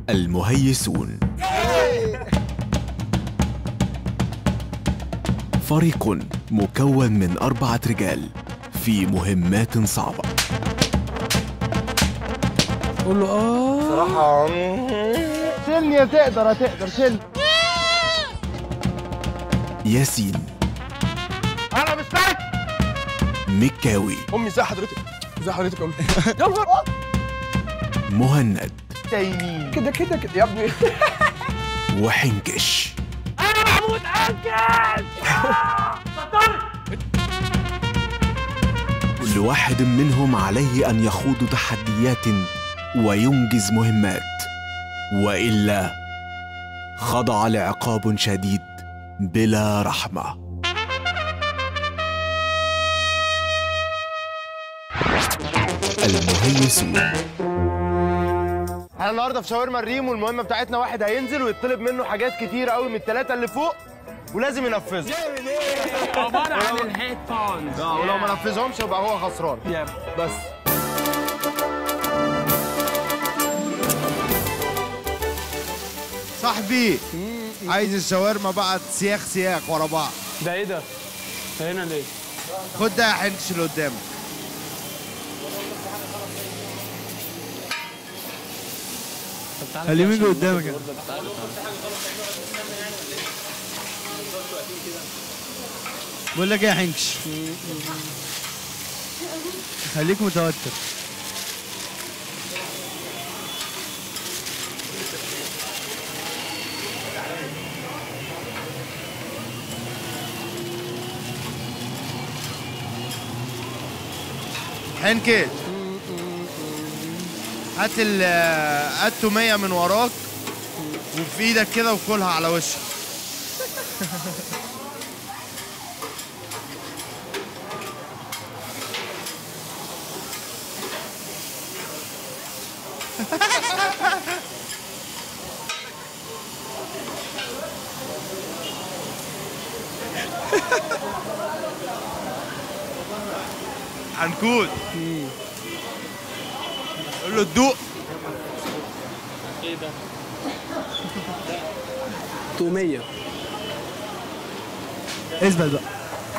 المهيسون فريق مكون من أربعة رجال في مهمات صعبة قول له اه صراحة شيلني تقدر هتقدر شيل ياسين انا مستعد مكاوي امي ازي حضرتك ازي حضرتك يا امي يا نهار مهند تايمين كده كده كده يا ابني وحنكش كل واحد منهم عليه أن يخوض تحديات وينجز مهمات وإلا خضع لعقاب شديد بلا رحمة المهيسون احنا النهارده في شاورما الريم والمهمه بتاعتنا واحد هينزل ويطلب منه حاجات كتير قوي من الثلاثه اللي فوق ولازم ينفذها عباره عن الهيدفونز اه ولو ما نفذهمش يبقى هو خسران بس صاحبي عايز الشاورما بقى سياخ سياخ ورا بعض ده ايه ده؟ ده هنا ليه؟ خد ده يا حنكش اللي قدامك خليه يجي قدامك كده بقول لك ايه يا حنكش خليك متوتر حنكش هات ال هات تومية من وراك وفي ايدك كده وكلها على وشك عنكود قول له تدوق ايه ده؟ تومية اثبت بقى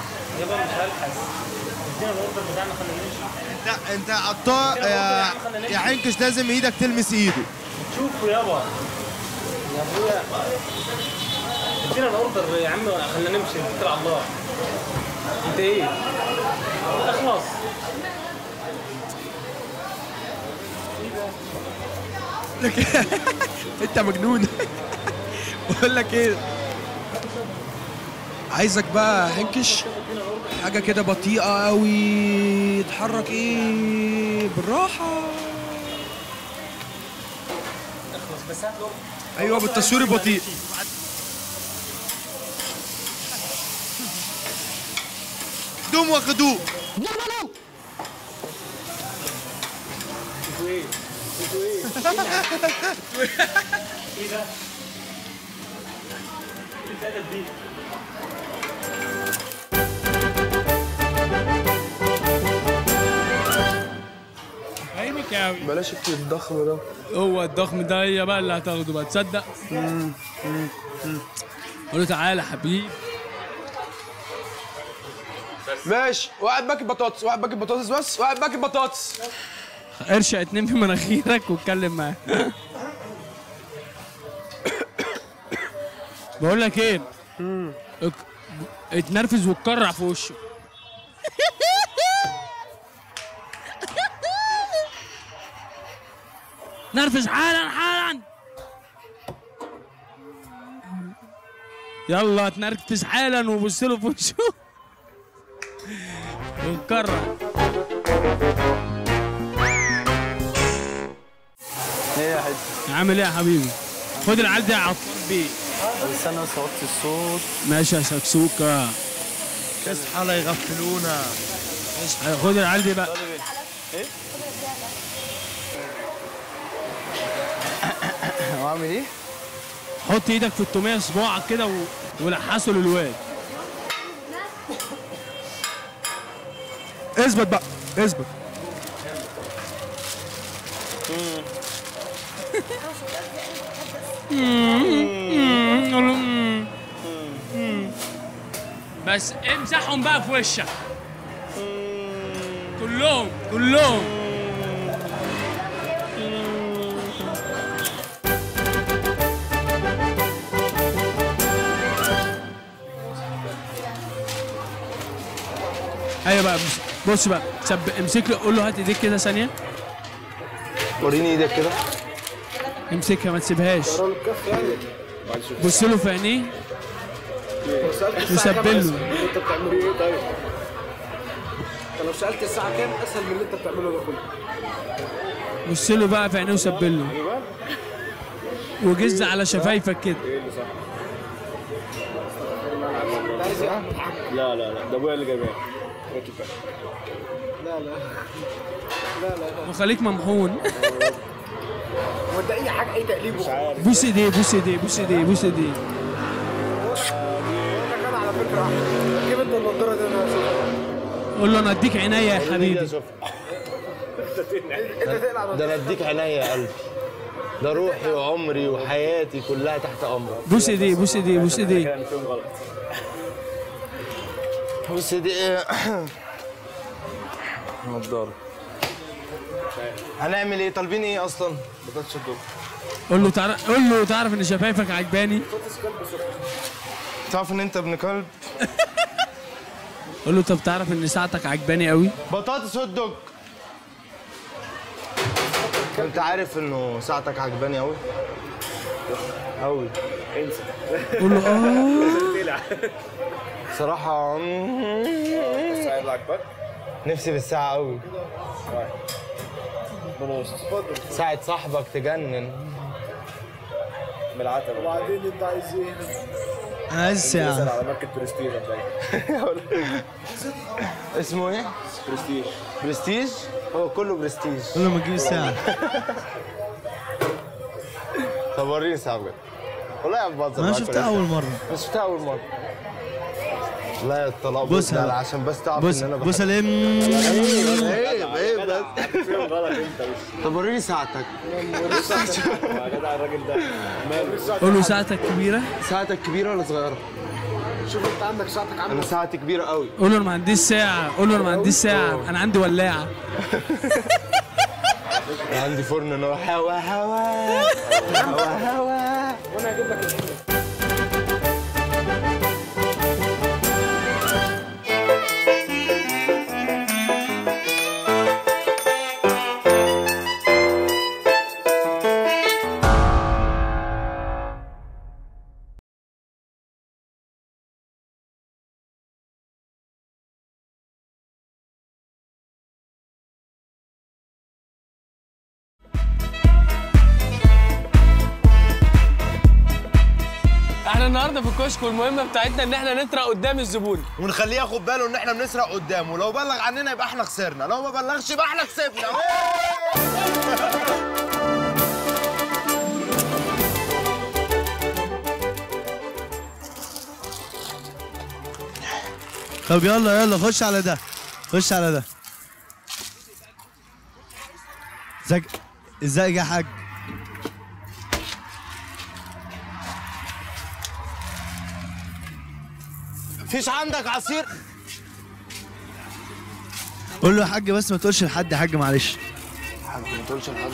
انت انت عطاء يا يا حنكش لازم ايدك تلمس ايده شوفوا يابا يا ابويا ادينا الاوردر يا عم خلينا نمشي نتكل على الله انت ايه؟ اخلص انت مجنون بقول لك ايه عايزك بقى حنكش حاجه كده بطيئه قوي اتحرك ايه بالراحه بس هات له ايوه بالتصوير البطيء دوم واخدوه اي مكاوي بلاش الضخم ده هو الضخم ده هي بقى اللي هتاخده بقى تصدق؟ قول له تعالى حبيبي ماشي واحد باكت بطاطس واحد باكت بطاطس بس واحد باكت بطاطس قرش اتنين في مناخيرك واتكلم معاه بقول لك ايه اك- اتنرفز واتكرع في وشه نرفز حالا حالا يلا اتنرفز حالا وبص له في وشه واتكرع ايه يا حته عامل ايه يا حبيبي خد العيال دي يا عطار بيه استنى بس اوطي الصوت ماشي يا سكسوكة اصحى لا يغفلونا خد العيال دي بقى واعمل ايه؟ حط ايدك في التوميه صباعك كده و... ولحسه للواد اثبت بقى اثبت قول له مم. مم. بس امسحهم بقى في وشك كلهم كلهم ايوه بقى بص- بص بقى سب... امسك له قول له هات ايديك كده ثانيه وريني ايدك كده امسكها ما تسيبهاش بص له في عينيه وسبل له انت بتعمل ايه طيب؟ انت لو سالت الساعه كام اسهل من اللي انت بتعمله ده كله بص له بقى في عينيه وسبل له وجز على شفايفك كده لا لا لا ده ابويا اللي جايبها وخليك ممحون هو انت اي حاجه اي تقليب مش عارف بوس ايديه بوس ايديه بوس ايديه بوس ايديه انا على فكره احمد جيب انت النضاره دي انا هشوفها. قول له انا اديك عينيا يا حبيبي انت تقلع ده انا اديك عينيا يا قلبي ده روحي وعمري وحياتي كلها تحت امرك بوس ايديه بوس ايديه بوس ايديه كان فيهم غلط بص دي ايه نضاره هنعمل ايه طالبين ايه اصلا بطاطس الدب قول له تعرف قول له تعرف ان شفايفك عجباني تعرف ان انت ابن كلب قول له طب تعرف ان ساعتك عجباني قوي بطاطس هوت دوج انت عارف انه ساعتك عجباني قوي قوي قول له اه صراحة الساعه اللي عجبك نفسي بالساعة قوي ساعة صاحبك تجنن من العتبه وبعدين انت عايز ايه؟ انا عايز ساعة على ماركه برستيج هتلاقي اسمه ايه؟ برستيج برستيج؟ هو كله برستيج قول له ما تجيب الساعة طب وريني الساعة بجد والله يا بهزر انا معاك شفتها ولا اول مرة إيه؟ بس شفتها أول مرة لا الطلاق بصها. لا لا عشان بس تعرف بص ان انا بص بحب الام ايه ايه بس فيهم غلط انت مش طب وريني ساعتك يا جدع الراجل ده ماله قول له ساعتك كبيره ساعتك كبيرة ولا صغيرة؟ شوف انت عندك ساعتك عامله انا ساعتي كبيرة قوي قول له انا ما عنديش ساعه قول له انا ما عنديش ساعه انا عندي ولاعه عندي فرن نار هوا هوا هوا هوا وانا هجيب لك الحين احنا النهارده في الكشك والمهمه بتاعتنا ان احنا نطرق قدام الزبون ونخليه ياخد باله ان احنا بنسرق قدامه لو بلغ عننا يبقى احنا خسرنا لو ما بلغش يبقى احنا كسبنا طب يلا يلا خش على ده خش على ده ازيك ازيك يا حاج مفيش عندك عصير قول له يا حاج بس ما تقولش لحد يا حاج معلش حاج ما تقولش لحد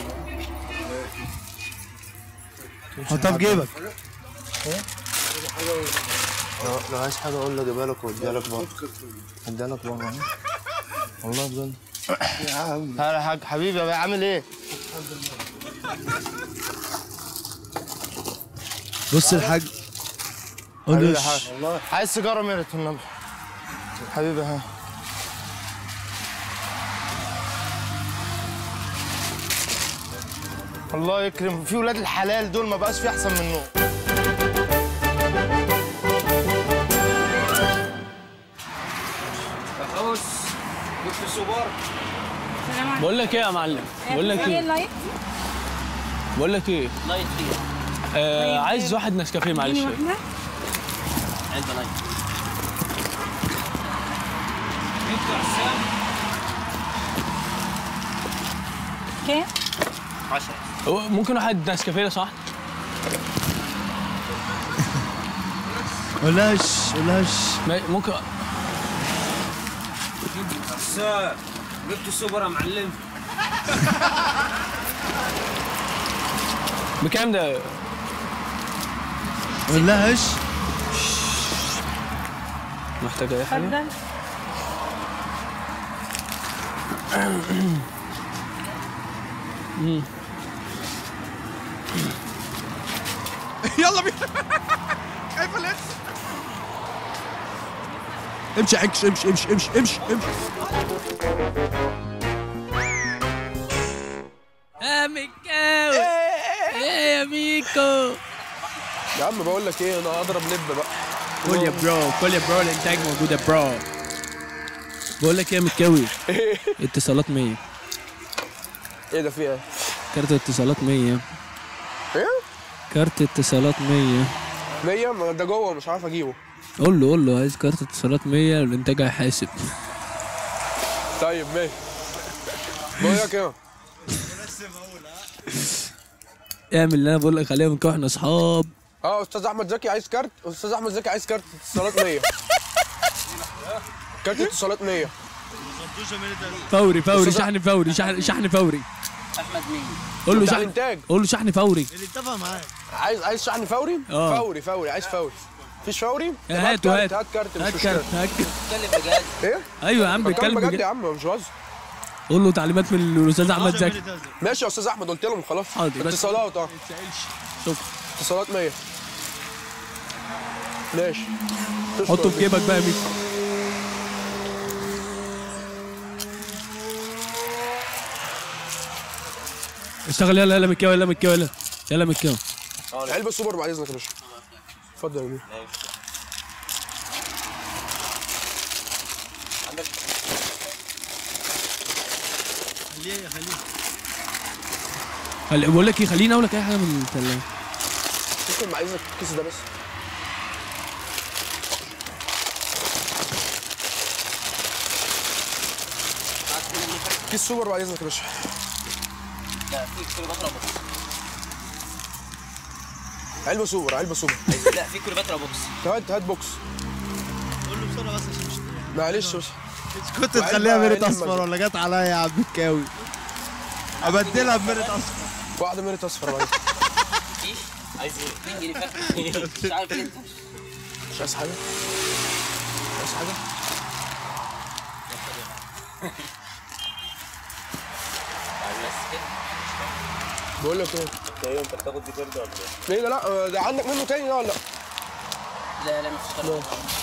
حطها في جيبك لو لو عايز حاجه اقول له اجيبها لك واديها لك بره اديها لك بره والله بجد يا عم هلا يا حاج حبيبي يا عامل ايه؟ بص الحاج قول حبيبي له يا حاج عايز سيجاره ميرت النبي حبيبي ها الله يكرم في ولاد الحلال دول ما بقاش في احسن منهم بقول لك ايه يا معلم بقول لك ايه لايت بقول لك ايه لايت آه عايز واحد نسكافيه معلش واحدة كام؟ 10 ممكن واحد نسكافيه لو صح قولهاش قولهاش ممكن جبت السوبر يا معلم بكام ده قولهاش محتاج اي حاجه يلا بينا كيف لسه امشي عكش امشي امشي امشي امشي امشي يا ميكاوي ايه يا ميكو يا عم بقول لك ايه انا اضرب لب بقى كل يا برو كل يا برو الانتاج موجود يا برو بقول لك ايه يا متكوي اتصالات 100 ايه ده في ايه؟ كارت اتصالات 100 ايه؟ كارت اتصالات 100 100 ما ده جوه مش عارف اجيبه قول له قول له عايز كارت اتصالات 100 والانتاج هيحاسب طيب ماشي بقول لك ايه اعمل اللي انا بقول لك عليه من كده احنا اصحاب اه استاذ احمد زكي عايز كارت استاذ احمد زكي عايز كارت اتصالات 100 كارت اتصالات 100 فوري فوري أستاذ- شحن فوري شحن شحن فوري احمد مين؟ قول له بتاع شحن الانتاج قول له شحن فوري عايز عايز شحن فوري؟ اه. فوري فوري عايز فوري مفيش فوري؟ طب هاته كارت، هات هات كارت مش هات مشكلة. كارت هات كارت بتتكلم بجد ايه؟ ايوه يا عم بتكلم بيتكلم بجد بجد يا عم مش بهزر قول له تعليمات من الاستاذ احمد زكي ماشي يا استاذ احمد قلت لهم خلاص حاضر، بس- اتصالات اه شكرا اتصالات 100 ماشي حطه في جيبك بقى يا ميكو اشتغل يلا يلا مكاوي يلا مكاوي يلا يلا مكاوي علبة سوبر بعد اذنك يا باشا اتفضل يا مين خلي بقول لك ايه خليني اقول لك اي حاجه من الثلاجه ممكن بعد اذنك الكيس ده بس كيس سوبر بعد اذنك يا باشا لا في كليوباترا بوكس علبة سوبر علبة سوبر لا في كليوباترا بوكس هات هات بوكس قول له بسرعه بس عشان مش معلش بس كنت وعلبة تخليها ميريت علبة اصفر ولا جت عليا يا عم مكاوي ابدلها بميريت اصفر واحدة ميريت اصفر بعد إذنك. مفيش عايز ايه 2 جنيه فرق مش عارف انت مش عايز حاجة مش عايز حاجة بس كده بقول لك ايه ايه انت بتاخد دي برضه ولا ايه؟ ليه ده لا آه، ده عندك منه تاني ده ولا لا لا لا مفيش فرق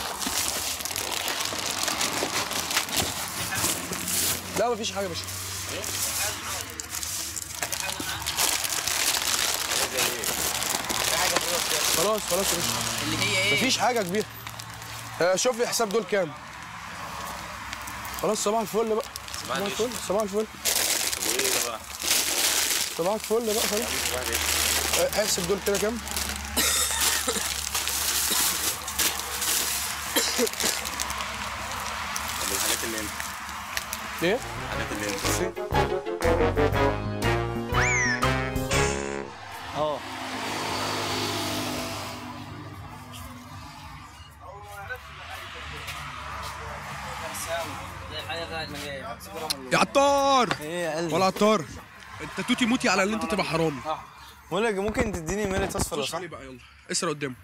لا مفيش حاجة يا باشا خلاص خلاص يا باشا اللي هي ايه؟ مفيش حاجة كبيرة آه، شوف لي حساب دول كام خلاص صباح الفل بقى صباح الفل صباح الفل صباح الفل بقى خلاص آه، احسب دول كده كام الحاجات اللي انت ايه الحاجات اللي انت اه يا عطار ايه يا قلبي ولا عطار انت توتي موتي على اللي انت تبقى حرامي بقول لك ممكن تديني ميريت اصفر لو خش صح عليه بقى يلا اسرع قدامه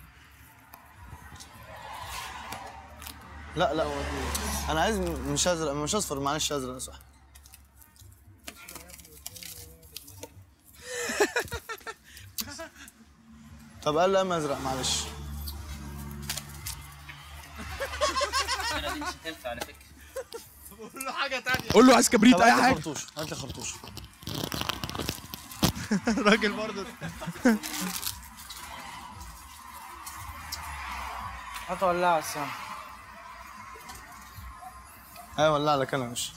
لا لا انا عايز مش ازرق مش اصفر معلش ازرق صح طب قال لا ازرق معلش انا دي مش هتنفع على فكره قول له عايز كبريت طب اي هات لي حاجه خرطوش هات لي خرطوش الراجل برضه هات ولعها السما ايوه ولع لك انا مش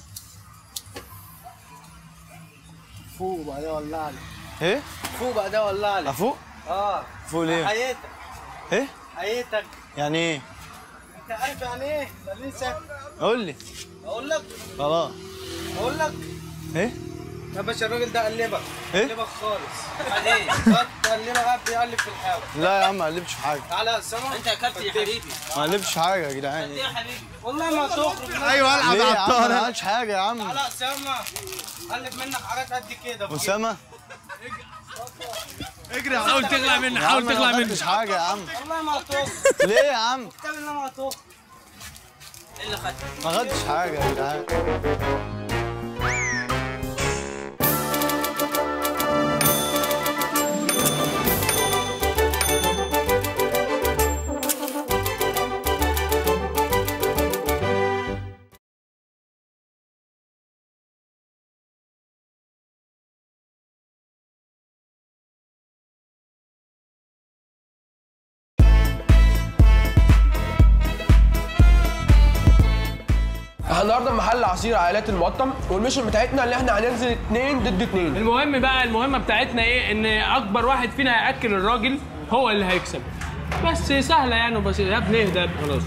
فوق وبعدين ولع لي ايه فوق بعدين ولع لي افوق اه فوق ليه حياتك ايه حياتك يعني ايه انت عارف يعني ايه؟ خليني ساكت قول لي اقول لك خلاص اقول لك ايه يا باشا الراجل ده قلبك إيه؟ قلبك خالص ايه قلبك قاعد بيقلب في الحاجه لا يا عم ما قلبش في حاجه تعالى يا سما انت اكلت يا حبيبي ما قلبش في حاجه يا جدعان يا حبيبي والله ما تخرج ايوه العب ليه على يا عم ما الطاره عملتش حاجه يا عم تعالى يا سما قلب منك حاجات قد كده اسامه اجري يا عم حاول تغلى منه يا حاول عم تغلى ما منه عملتش حاجه يا عم والله ما تخرج ليه يا عم كمل انما ما تخرج ايه اللي خدت ما خدتش حاجه يا جدعان احنا النهارده محل عصير عائلات المقطم والميشن بتاعتنا اللي احنا هننزل اتنين ضد اتنين المهم بقى المهمه بتاعتنا ايه ان اكبر واحد فينا هياكل الراجل هو اللي هيكسب بس سهله يعني بس يا ابني اهدى خلاص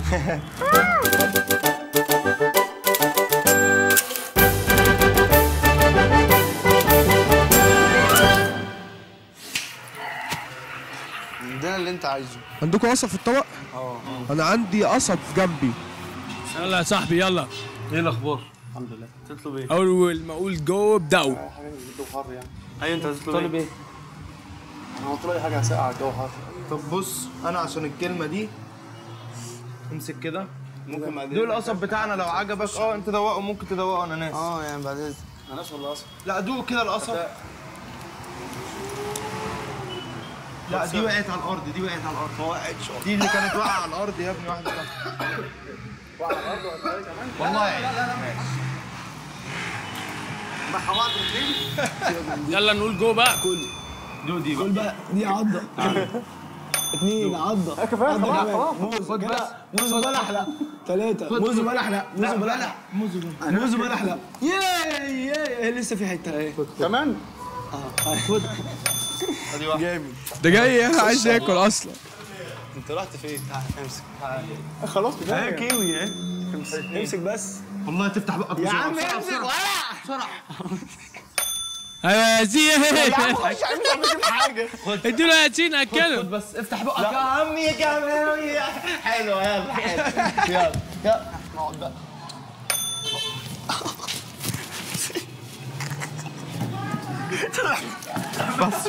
عندنا اللي انت عايزه عندكم قصب في الطبق؟ اه انا عندي قصب جنبي يلا يا صاحبي يلا ايه الاخبار الحمد لله تطلب ايه اول ما اقول جو ابداوا ايوه انت هتطلب ايه انا قلت له اي حاجه ساقعه الجو حر طب بص انا عشان الكلمه دي امسك كده ممكن بعدين دول القصب بتاعنا لو عجبك اه انت دوقه ممكن تدوقه اناناس اه يعني بعدين اناناس ولا قصب لا دوق كده القصب لا دي وقعت على الارض دي وقعت على الارض ما وقعتش دي اللي كانت واقعه على الارض يا ابني واحده واقعه على الارض ولا كمان والله لا لا يلا نقول جو بقى دي عضه اتنين عضه كفايه خلاص موز خد بس موز بلح لا ثلاثة موز بلح لا موز بلح موز بلح لا ياي ياي لسه في حتة ايه كمان؟ اه خد جامد ده جاي عايز ياكل اصلا انت رحت فين؟ تعال امسك خلاص كفايه كيوي ايه امسك بس والله تفتح بقك يا عم امسك ايوه يا ياسين خش اعمل حاجه اديله يا ياسين اكله بس افتح بقك يا عمي كمان حلوه يلا حلو يلا يلا نقعد بقى بس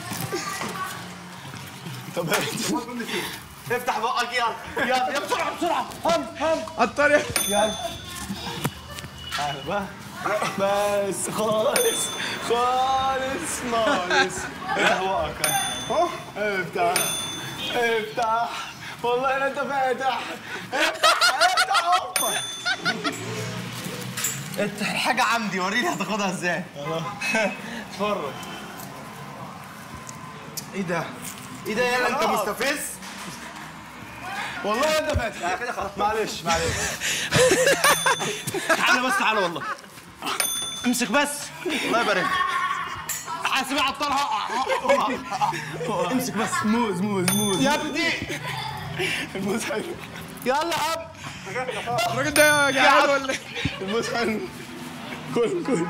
طب افتح بقك يلا يلا يلا بسرعه بسرعه هم هم الطريق يلا تعالى بقى بس خالص خالص ناقص افتح بقك اهو افتح افتح والله لا انت فاتح افتح افتح هوبا انت الحاجة عندي وريني هتاخدها ازاي اتفرج ايه ده؟ ايه ده يلا انت مستفز والله انت فاتح كده خلاص معلش معلش تعالى بس تعالى والله امسك بس الله يبارك حاسب على الطار هقع امسك بس موز موز موز يا ابني الموز حلو يلا يا عم الراجل ده جعان ولا الموز حلو كل كل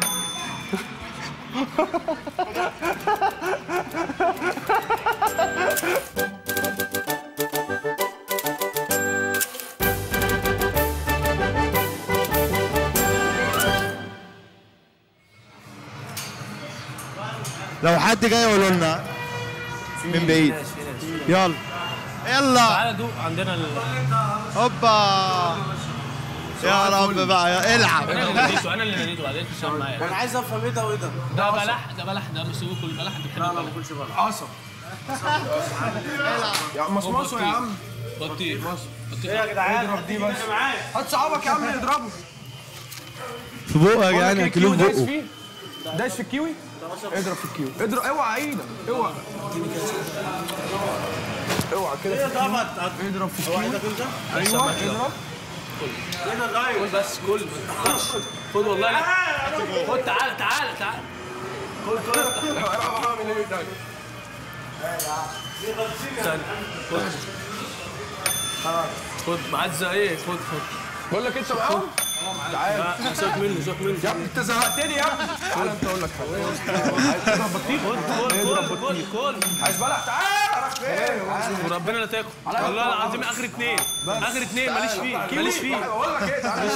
لو حد جاي يقولوا لنا من بعيد يلا يلا تعالى دوق عندنا ال هوبا يا رب بقى يا العب انا اللي ناديته انا اللي ناديته بعدين تشرب معايا انا عايز افهم ايه ده وايه ده ده بلح ده بلح ده مسلوق كل بلح بيحب لا لا ما باكلش بلح عصب يا مصمصه يا عم بطيء ايه يا جدعان اضرب دي بس معايا هات صحابك يا عم اضربه في بقه يا جدعان اكلوه في بقه فيه دايس في الكيوي اضرب في الكيوي اضرب اوعى ايدك اوعى اوعى كده في طبعا اضرب في الكيوي ايوه اضرب كل بس كل خد والله لا خد تعالى تعالى تعالى خد خد افتح استنى خد خد معزه ايه خد خد بقول لك انت معاهم تعال سيبك منه سيبك منه يا ابني انت زهقتني يا ابني تعال انت اقول لك حاجه عايز تضرب بطيخ كل كل كل عايز بلح تعال راح فين وربنا لا تاكل والله العظيم اخر اتنين اخر اتنين ماليش فيه ماليش فيه بقول لك ايه تعال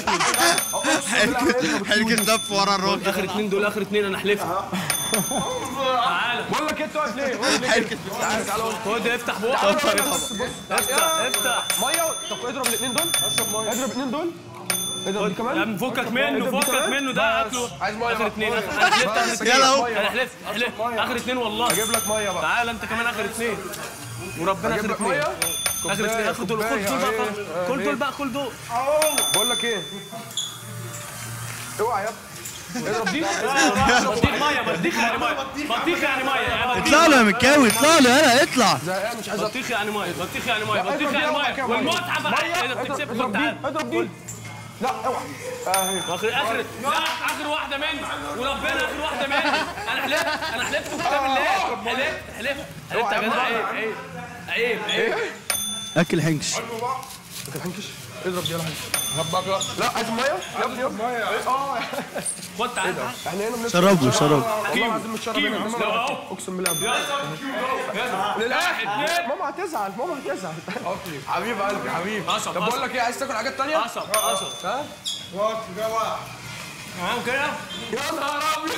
حركة لف ورا الراجل اخر اتنين دول اخر اتنين انا حلفت تعالى بقول لك انت واقف ليه؟ واقف ليه؟ تعال تعال خد افتح بقك افتح افتح افتح ميه طب اضرب الاثنين دول اشرب ميه اضرب الاثنين دول اضرب دي يا كمان عم فكك منه اضرب دي فكك كمان. منه ده بس. اكله عايز ميه اخر بقى. اتنين مية. انا حلفت اخر بس. اتنين يلا اهو. انا حلفت حلفت اخر اتنين والله اجيب لك ميه بقى تعال انت كمان اخر اتنين وربنا اجيب اخر لك اتنين ميه اخر اتنين اخر دول كل دول بقى كل دول بقى كل دول بقول لك ايه اوعى يا ابني اضرب دي بطيخ ميه بطيخ يعني ميه بطيخ يعني ميه يعني بطيخ اطلع له يا مكاوي اطلع له يلا اطلع زهقان مش عايز بطيخ يعني ميه بطيخ يعني ميه اضرب بطيخ دي يعني وبعد ميه كده مية. والمتعه بقى مية. ايه ده اضرب بتكسب اضرب خد دي تعال اضرب دي لا اوعى اهي اخر اخر لا اخر واحده مني وربنا اخر واحده مني انا حلفت انا حلفت بكتاب الله حلفت حلفت حلفت يا جدع عيب عيب عيب عيب اكل حنكش ما تحنكش اضرب دي يلا هبك لا لا عايز ميه يا ابني يا ابني اه خد تعال احنا هنا بنشرب شربوا شربوا والله العظيم متشرب هنا كيمو لا اهو اقسم بالله يلا للاخر اتنين. ماما هتزعل ماما هتزعل حبيب قلبي حبيب قصب، طب بقول قصب. لك ايه عايز تاكل حاجات تانية؟ قصب قصب ها؟ تمام كده يا نهار ابيض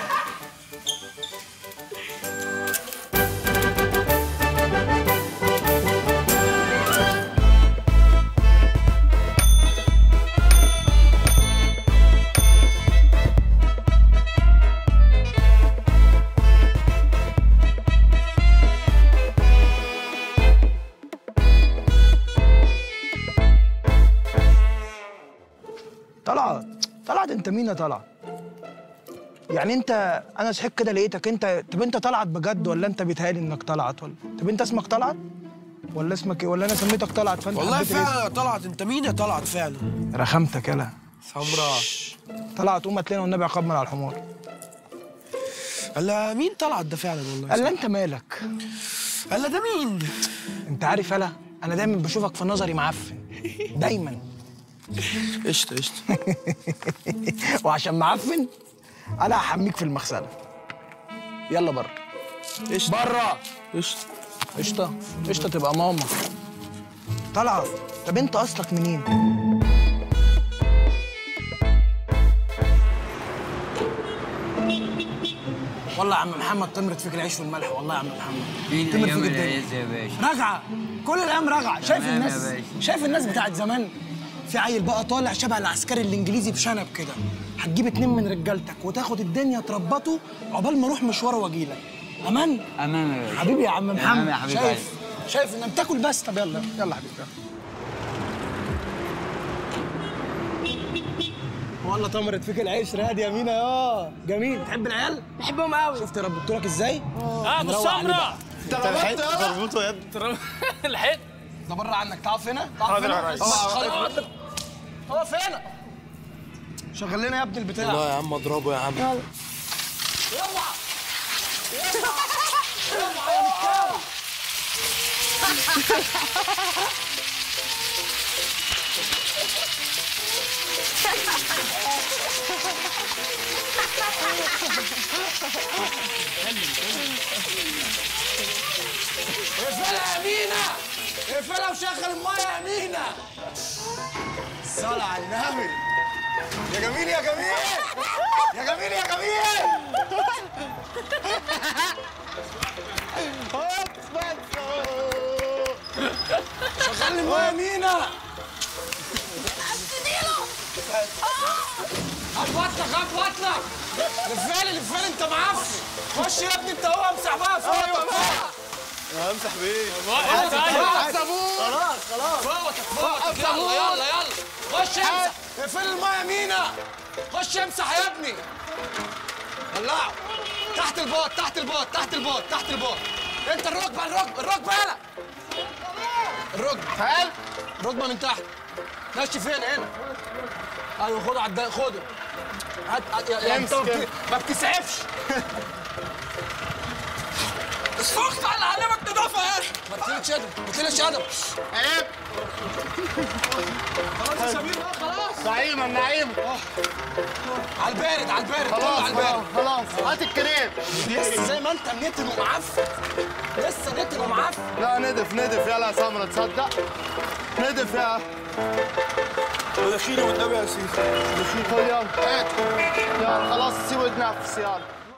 طلعت طلعت انت مين يا طلعت يعني انت انا صحيت كده لقيتك انت طب انت طلعت بجد ولا انت بيتهيألي انك طلعت ولا طب انت اسمك طلعت ولا اسمك ايه ولا انا سميتك طلعت فانت والله حبيت الاسم؟ فعلا يا طلعت انت مين يا طلعت فعلا؟ رخمتك يلا سمراء طلعت قوم هات لنا والنبي عقاب من على الحمار قال مين طلعت ده فعلا والله قال انت مالك قال ده مين؟ انت عارف يلا انا دايما بشوفك في نظري معفن دايما قشطه قشطه وعشان معفن انا هحميك في المغسله يلا بره قشطه بره قشطه قشطه قشطه تبقى ماما طلعت طب انت اصلك منين والله يا عم محمد تمرت فيك العيش والملح والله يا عم محمد فين تمر ايام فيك الدنيا العز يا باشا راجعه كل الايام راجعه شايف تمام يا الناس باشا. شايف الناس بتاعت زمان في عيل بقى طالع شبه العسكري الانجليزي بشنب كده هتجيب اتنين من رجالتك وتاخد الدنيا تربطه عقبال ما اروح مشوار واجيلك امان امام يا باشا حبيبي يا عم تمام محمد يا حبيب شايف شايف انك بتاكل بس طب يلا يلا حبيبي يلا. والله تمرت فيك العيش راد يا مينا يا جميل تحب العيال؟ بحبهم قوي شفت ربطتولك ازاي؟ اه ابو نروق عليه السمره انت لحقت تربطه يا ابني لحقت ده بره عنك تعرف هنا؟ تعرف هنا؟ يا ريس. اه خلاص اقف هنا شغل لنا يا ابني البتاع والله يا عم اضربه يا عم يلا يلا يلا يا مكاوي اقفلها يا مينا اقفلها وشغل المايه يا مينا الصلاة على النبي يا جميل يا جميل يا جميل يا جميل هوب بس شغل لي المايه يا مينا هتوطلك هتوطلك لفالي لفالي انت معفن خش يا ابني انت هو امسح بقى فوتك امسح بيه فوتك صابون خلاص خلاص فوتك فوتك يلا يلا يلا خش امسح اقفل المايه مينا خش امسح يا ابني طلعه تحت البوت تحت البوت تحت البوت تحت البوت انت الركبه الركبه الركبه يلا الركبه تعال الركبه من تحت ماشي فين هنا ايوه خده على الدقيق خده هات هات- يا- يا انت ما بت- ما بتسعفش فخت على علمك نظافه يا اخي ما تقلش ادب ما تقلش ادب عيب خلاص يا سمير بقى خلاص نعيم النعيم على البارد على البارد كله خلاص على البارد خلاص هات الكريم لسه زي ما انت نتن ومعفن لسه نتن ومعفن لا ندف ندف يلا يا سمرة تصدق ندف يا ودخيلي والنبي يا سيدي دخيل يلا يلا خلاص سيبه يتنفس يلا